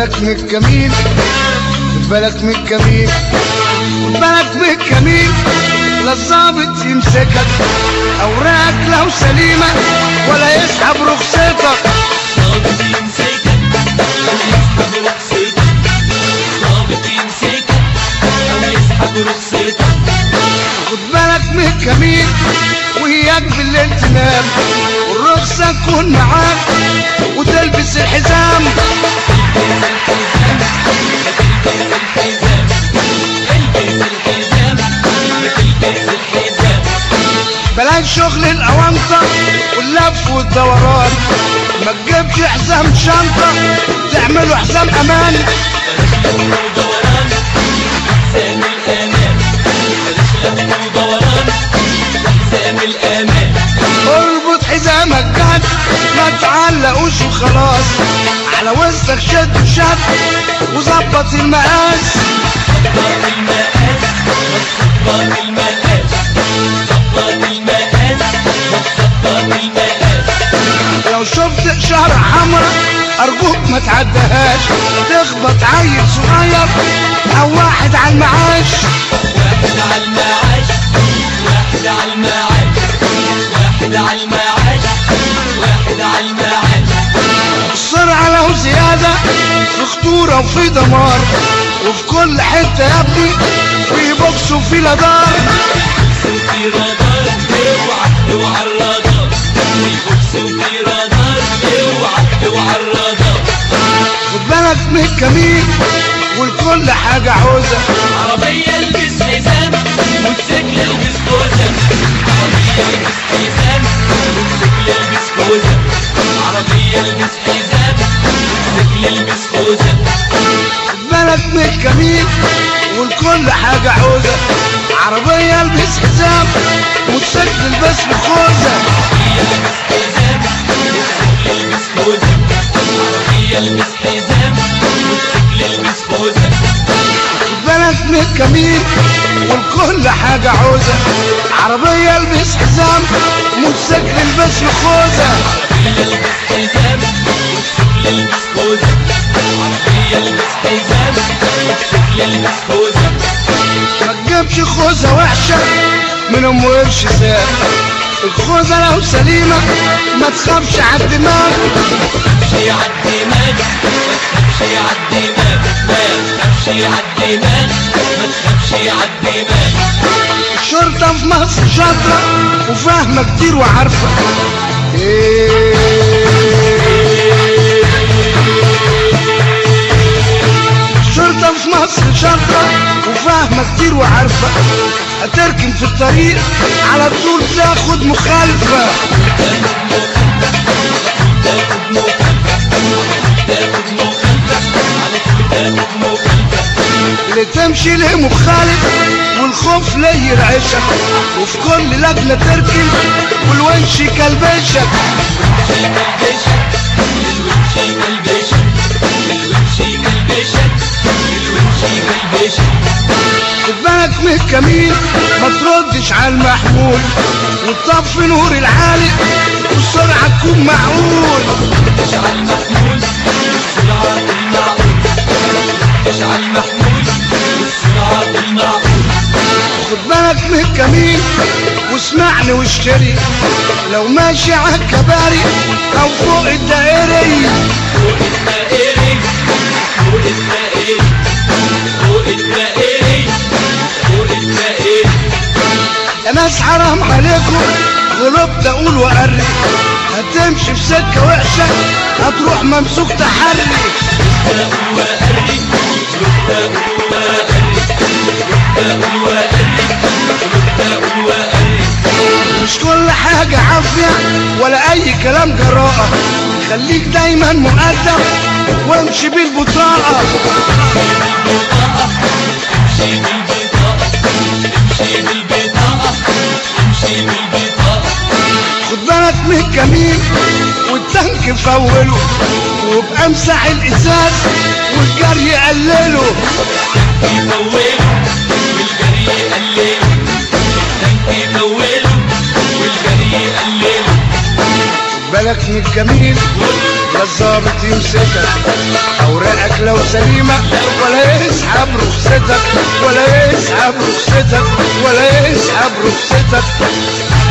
بالك من الجميل خد بالك من الجميل خد بالك من الجميل لا الظابط يمسكك اوراقك لو سليمه ولا يسحب رخصتك ضابط يمسكك أو يسحب رخصتك ضابط يمسكك أو يسحب رخصتك خد بالك من الجميل وياك بالليل تنام والرخصة تكون معاك وتلبس الحزام البس الحزام ما تلبس الحزام بلاش شغل الاونطة واللف والدوران ما تجيبش حزام شنطة تعمله حزام امان بلاش لف ودوران حزام الأمان بلاش لف ودوران حزام الأمان اربط حزامك جد ما تعلقوش وخلاص على وسطك شد وشد وظبط المقاس ظبط المقاس ظبط المقاس ظبط المقاس ظبط المقاس لو شفت اشارة حمرا ارجوك ما تعدهاش تخبط عيل صغير او واحد على المعاش واحد على المعاش واحد على المعاش واحد على المعاش واحد على المعاش السرعة لو زيادة في خطورة وفي دمار وفي كل حتة يا ابني في بوكس وفي لدار وفي رادار اوعى اوعى الرادار في بوكس وفي رادار اوعى اوعى الرادار خد بالك من الكمين والكل حاجة عوزة عربية البس حزام موتوسيكل البس خوذة عربية البس حزام موتوسيكل البس خوذة عربية البس حزام موتوسيكل البس خوذة خد بالك من الكمين والكل حاجة عوزة عربية البس حزام موتوسيكل البس بخوذة عربية البس حزام موتوسيكل البس خوذة خد بالك من الكمين والكل حاجة عوزة عربية البس حزام موتوسيكل البس بخوذة عربية البس حزام موتوسيكل البس خوذة ما تجيبش خوذة وحشة من ام قرش ساب الخوذة لو سليمة ما تخافش على الدماغ تمشي عالدماغ ما تخافش عالدماغ ما تخافش عالدماغ ما تخافش عالدماغ الشرطة في مصر شاطرة وفاهمة كتير وعارفة الشرطة في مصر شاطرة وفاهمة كتير وعارفة هتركن في الطريق على طول تاخد مخالفة تاخد مخالفة تاخد مخالفة على طول تاخد مخالفة اللي تمشي ليه مخالف والخوف ليه يرعشك وفي كل لجنة تركن والونش يكلبشك كلبشك الونش كلبشك الونش كلبشك الونش كلبشك خد بالك من الكمين ما تردش على المحمول وتطفي نور العالي والسرعة تكون معقول اشعل محمول والسرعة المعقول اشعل محمول والسرعة المعقول خد بالك من الكمين واسمعني واشتري لو ماشي على الكباري او فوق الدائري فوق الدائري فوق الدائري فوق الدائري فوق الدائري يا ناس حرام عليكم غلبت اقول واري هتمشي في سكة وحشة هتروح ممسوك تحري تقول وأري تقول وأري تقول وأري تقول وأري مش كل حاجة عافية ولا أي كلام جراءة خليك دايما مؤدب وامشي بالبطاقة امشي بالبطاقة امشي بالبطاقة امشي بالبطاقة خد بالك من الكمين والتانك في أوله وابقى امسح الإزاز والجري قلله يطوله والجري يقلله التانك يطوله والجري يقلله خد بالك من الجميل لا الظابط يمسكك اوراقك لو سليمة ولا يسحب رخصتك ولا يسحب رخصتك ولا يسحب رخصتك